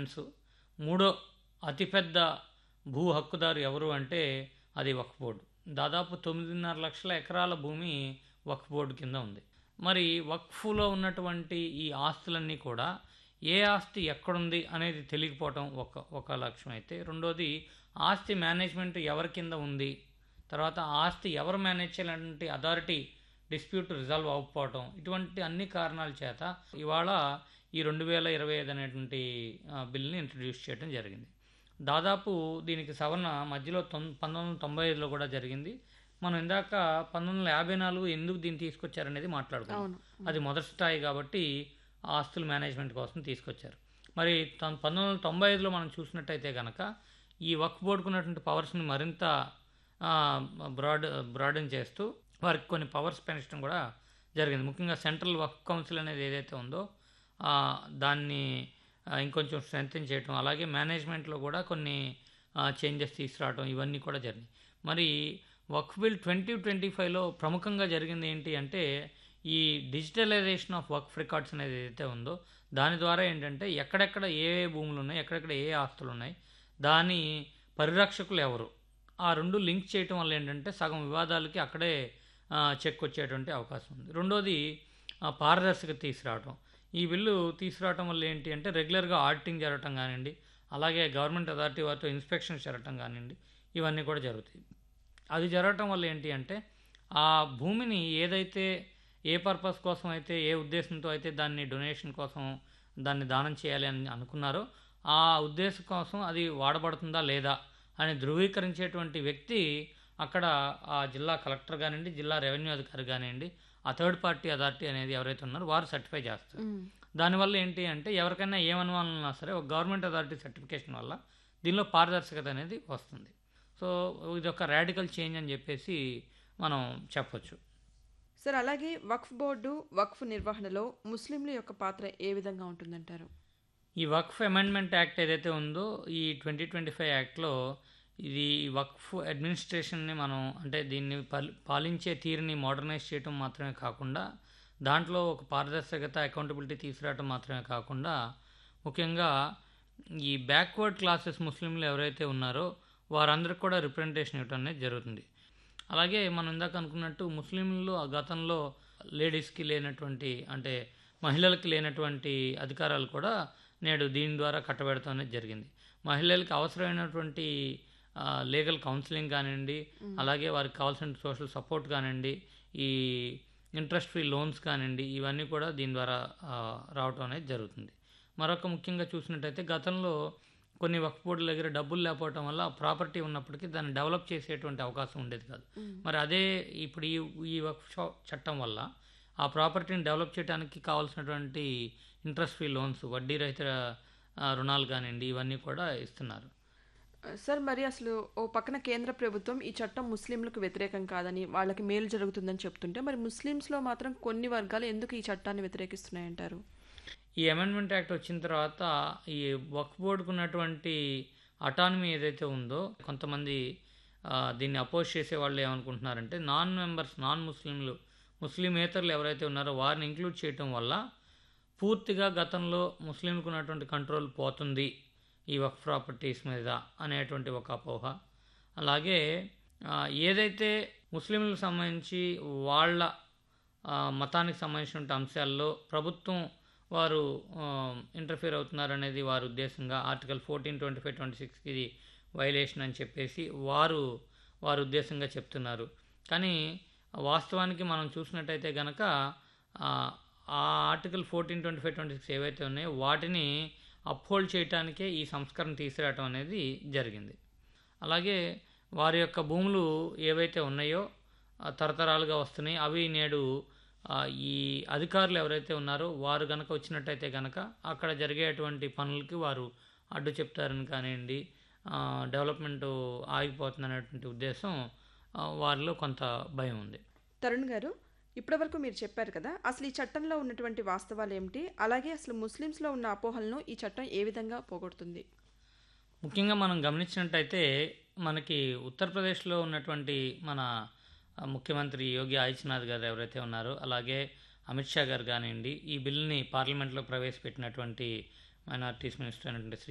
Lands మూడో అతిపెద్ద భూ హక్కుదారు ఎవరు అంటే అది వక్ఫ్ బోర్డు దాదాపు తొమ్మిదిన్నర లక్షల ఎకరాల భూమి వక్ఫ్ బోర్డు కింద ఉంది మరి వక్ఫ్లో ఉన్నటువంటి ఈ ఆస్తులన్నీ కూడా ఏ ఆస్తి ఎక్కడుంది అనేది తెలియకపోవటం ఒక ఒక లక్ష్యం అయితే రెండోది ఆస్తి మేనేజ్మెంట్ ఎవరి కింద ఉంది తర్వాత ఆస్తి ఎవరు మేనేజ్ చేయాలంటే అథారిటీ డిస్ప్యూట్ రిజాల్వ్ అవ్వకపోవటం ఇటువంటి అన్ని కారణాల చేత ఇవాళ ఈ రెండు వేల ఇరవై ఐదు అనేటువంటి ఆ, బిల్ని ఇంట్రడ్యూస్ చేయడం జరిగింది దాదాపు దీనికి సవరణ మధ్యలో తొం పంతొమ్మిది వందల తొంభై ఐదులో కూడా జరిగింది మనం ఇందాక పంతొమ్మిది వందల యాభై నాలుగు ఎందుకు దీన్ని తీసుకొచ్చారనేది మాట్లాడుకున్నాం అవును అది మొదటి స్థాయి కాబట్టి ఆ ఆస్తుల మేనేజ్మెంట్ కోసం తీసుకొచ్చారు మరి తొం- పంతొమ్మిది వందల తొంభై ఐదులో మనం చూసినట్టయితే కనుక ఈ వర్క్ బోర్డుకు ఉన్నటువంటి పవర్స్ని మరింత బ్రాడ్ బ్రాడన్ చేస్తూ వారికి కొన్ని పవర్స్ పెంచడం కూడా జరిగింది ముఖ్యంగా సెంట్రల్ వర్క్ కౌన్సిల్ అనేది ఏదైతే ఉందో ఆ, దాన్ని ఆ, ఇంకొంచెం స్ట్రెంగ్తన్ చేయటం అలాగే మేనేజ్మెంట్లో కూడా కొన్ని చేంజెస్ తీసుకురావడం ఇవన్నీ కూడా జరిగినాయి మరి వర్క్ బిల్ ట్వంటీ ట్వంటీ ఫైవ్లో ప్రముఖంగా జరిగింది ఏంటి అంటే ఈ డిజిటలైజేషన్ ఆఫ్ వర్క్ రికార్డ్స్ అనేది ఏదైతే ఉందో దాని ద్వారా ఏంటంటే ఎక్కడెక్కడ ఏ ఏ భూములు ఉన్నాయి ఎక్కడెక్కడ ఏ ఆస్తులు ఉన్నాయి దాని పరిరక్షకులు ఎవరు ఆ రెండు లింక్ చేయటం వల్ల ఏంటంటే సగం వివాదాలకి అక్కడే ఆ, చెక్ వచ్చేటువంటి అవకాశం ఉంది రెండోది ఆ, పారదర్శకత తీసుకురావటం ఈ బిల్లు తీసుకురావటం వల్ల ఏంటి అంటే రెగ్యులర్గా ఆడిటింగ్ జరగటం కానివ్వండి అలాగే గవర్నమెంట్ అథారిటీ వారితో ఇన్స్పెక్షన్ జరగటం కానివ్వండి ఇవన్నీ కూడా జరుగుతాయి అది జరగటం వల్ల ఏంటి అంటే ఆ భూమిని ఏదైతే ఏ పర్పస్ కోసం అయితే ఏ ఉద్దేశంతో అయితే దాన్ని డొనేషన్ కోసం దాన్ని దానం చేయాలి అని అనుకున్నారో ఆ ఉద్దేశం కోసం అది వాడబడుతుందా లేదా అని ధృవీకరించేటువంటి వ్యక్తి అక్కడ ఆ జిల్లా కలెక్టర్ కానివ్వండి జిల్లా రెవెన్యూ అధికారి కానివ్వండి ఆ థర్డ్ పార్టీ అథారిటీ అనేది ఎవరైతే ఉన్నారో వారు సర్టిఫై చేస్తారు ఉమ్. దానివల్ల ఏంటి అంటే ఎవరికైనా ఏ అనుమానం ఉన్నా సరే ఒక గవర్నమెంట్ అథారిటీ సర్టిఫికేషన్ వల్ల దీనిలో పారదర్శకత అనేది వస్తుంది సో ఇది ఒక రాడికల్ చేంజ్ అని చెప్పేసి మనం చెప్పొచ్చు సార్ అలాగే వక్ఫ్ బోర్డు వక్ఫ్ నిర్వహణలో ముస్లింల యొక్క పాత్ర ఏ విధంగా ఉంటుందంటారు ఈ వక్ఫ్ అమెండ్మెంట్ యాక్ట్ ఏదైతే ఉందో ఈ ట్వంటీ ట్వంటీ ఫైవ్ యాక్ట్లో ఇది వక్ఫ్ అడ్మినిస్ట్రేషన్ని మనం అంటే దీన్ని పాలి- పాలించే తీరుని మోడర్నైజ్ చేయటం మాత్రమే కాకుండా దాంట్లో ఒక పారదర్శకత అకౌంటబిలిటీ తీసుకురావటం మాత్రమే కాకుండా ముఖ్యంగా ఈ బ్యాక్వర్డ్ క్లాసెస్ ముస్లింలు ఎవరైతే ఉన్నారో వారందరికి కూడా రిప్రజెంటేషన్ ఇవ్వటం అనేది జరుగుతుంది అలాగే మనం ఇందాక అనుకున్నట్టు ముస్లింలు ఆ గతంలో లేడీస్కి లేనటువంటి అంటే మహిళలకి లేనటువంటి అధికారాలు కూడా నేడు దీని ద్వారా కట్టబెడతాం అనేది జరిగింది మహిళలకి అవసరమైనటువంటి లీగల్ కౌన్సిలింగ్ కానివ్వండి అలాగే వారికి కావాల్సిన సోషల్ సపోర్ట్ కానివ్వండి ఈ ఇంట్రెస్ట్ ఫ్రీ లోన్స్ కానివ్వండి ఇవన్నీ కూడా దీని ద్వారా ఆ, రావటం అనేది జరుగుతుంది మరొక ముఖ్యంగా చూసినట్టయితే గతంలో కొన్ని వక్ఫ్ బోర్డుల దగ్గర డబ్బులు లేకపోవటం వల్ల ప్రాపర్టీ ఉన్నప్పటికీ దాన్ని డెవలప్ చేసేటువంటి అవకాశం ఉండేది కాదు మరి అదే ఇప్పుడు ఈ ఈ వక్ఫ్ చ- చట్టం వల్ల ఆ ప్రాపర్టీని డెవలప్ చేయడానికి కావాల్సినటువంటి ఇంట్రెస్ట్ ఫ్రీ లోన్స్ వడ్డీ రహిత ఆ, రుణాలు కానివ్వండి ఇవన్నీ కూడా ఇస్తున్నారు సార్ మరి అసలు ఓ పక్కన కేంద్ర ప్రభుత్వం ఈ చట్టం ముస్లింలకు వ్యతిరేకం కాదని వాళ్ళకి మేలు జరుగుతుందని చెప్తుంటే మరి ముస్లిమ్స్లో మాత్రం కొన్ని వర్గాలు ఎందుకు ఈ చట్టాన్ని వ్యతిరేకిస్తున్నాయంటారు ఈ అమెండ్మెంట్ యాక్ట్ వచ్చిన తర్వాత ఈ వక్ఫ్ బోర్డుకు ఉన్నటువంటి అటానమీ ఏదైతే ఉందో కొంతమంది ఆ, దీన్ని అపోజ్ చేసే వాళ్ళు ఏమనుకుంటున్నారంటే నాన్ మెంబర్స్ నాన్ ముస్లింలు ముస్లిమేతరులు ఎవరైతే ఉన్నారో వారిని ఇంక్లూడ్ చేయటం వల్ల పూర్తిగా గతంలో ముస్లింలకు ఉన్నటువంటి కంట్రోల్ పోతుంది ఈ వక్ఫ్ ప్రాపర్టీస్ మీద అనేటువంటి ఒక అపోహ అలాగే ఆ, ఏదైతే ముస్లింలకు సంబంధించి వాళ్ళ ఆ, మతానికి సంబంధించిన అంశాల్లో ప్రభుత్వం వారు ఇంటర్ఫియర్ అవుతున్నారు అనేది వారి ఉద్దేశంగా article fourteen twenty five twenty సిక్స్కి ఇది వైలేషన్ అని చెప్పేసి వారు వారి ఉద్దేశంగా చెప్తున్నారు కానీ వాస్తవానికి మనం చూసినట్టయితే కనుక ఆ ఆ article fourteen twenty five twenty six ఏవైతే ఉన్నాయో వాటిని అప్హోల్డ్ చేయడానికే ఈ సంస్కరణ తీసుకురావటం అనేది జరిగింది అలాగే వారి యొక్క భూములు ఏవైతే ఉన్నాయో ఆ, తరతరాలుగా వస్తున్నాయి అవి నేడు ఆ, ఈ అధికారులు ఎవరైతే ఉన్నారో వారు గనక వచ్చినట్టయితే గనక అక్కడ జరిగేటువంటి పనులకి వారు అడ్డు చెప్తారని కానివ్వండి ఆ, డెవలప్మెంట్ ఆగిపోతుంది అనేటువంటి ఉద్దేశం ఆ, వారిలో కొంత భయం ఉంది తరుణ్ గారు ఇప్పటివరకు మీరు చెప్పారు కదా అసలు ఈ చట్టంలో ఉన్నటువంటి వాస్తవాలు ఏమిటి అలాగే అసలు ముస్లిమ్స్లో ఉన్న అపోహలను ఈ చట్టం ఏ విధంగా పోగొడుతుంది ముఖ్యంగా మనం గమనించినట్టయితే మనకి ఉత్తరప్రదేశ్లో ఉన్నటువంటి మన ఆ, ముఖ్యమంత్రి యోగి ఆదిత్యనాథ్ గారు ఎవరైతే ఉన్నారో అలాగే అమిత్ షా గారు కానివ్వండి ఈ బిల్లుని పార్లమెంట్లో ప్రవేశపెట్టినటువంటి మైనారిటీస్ మినిస్టర్ అయినటువంటి శ్రీ